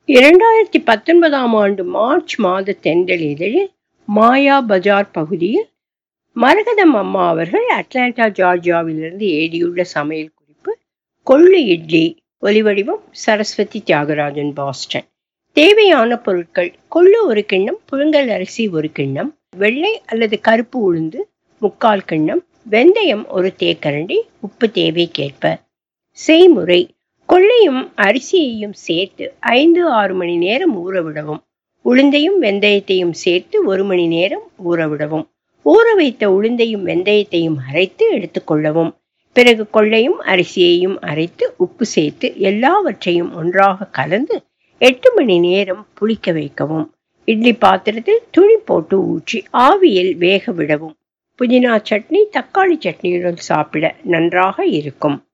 இரண்டாயிரத்தி பத்தொன்பதாம் ஆண்டு மார்ச் மாத தென்றல் இதழில் மாயா பஜார் பகுதியில் மரகதம் அம்மா அவர்கள் அட்லாண்டா ஜார்ஜியாவிலிருந்து எழுதியுள்ள சமையல் குறிப்பு கொள்ளு இட்லி ஒலிவடிவம் சரஸ்வதி தியாகராஜன் பாஸ்டன் தேவையான பொருட்கள் கொள்ளு ஒரு கிண்ணம் புழுங்கல் அரிசி ஒரு கிண்ணம் வெள்ளை அல்லது கருப்பு உளுந்து முக்கால் கிண்ணம் வெந்தயம் ஒரு தேக்கரண்டி உப்பு தேவைக்கேற்ப செய்முறை கொள்ளையும் அரிசியையும் சேர்த்து ஐந்து ஆறு மணி நேரம் ஊற விடவும் உளுந்தையும் வெந்தயத்தையும் சேர்த்து ஒரு மணி நேரம் ஊற விடவும் ஊற வைத்த உளுந்தையும் வெந்தயத்தையும் அரைத்து எடுத்துக்கொள்ளவும் பிறகு கொள்ளையும் அரிசியையும் அரைத்து உப்பு சேர்த்து எல்லாவற்றையும் ஒன்றாக கலந்து எட்டு மணி நேரம் புளிக்க வைக்கவும் இட்லி பாத்திரத்தில் துணி போட்டு ஊற்றி ஆவியில் வேக விடவும் புதினா சட்னி தக்காளி சட்னியுடன் சாப்பிட நன்றாக இருக்கும்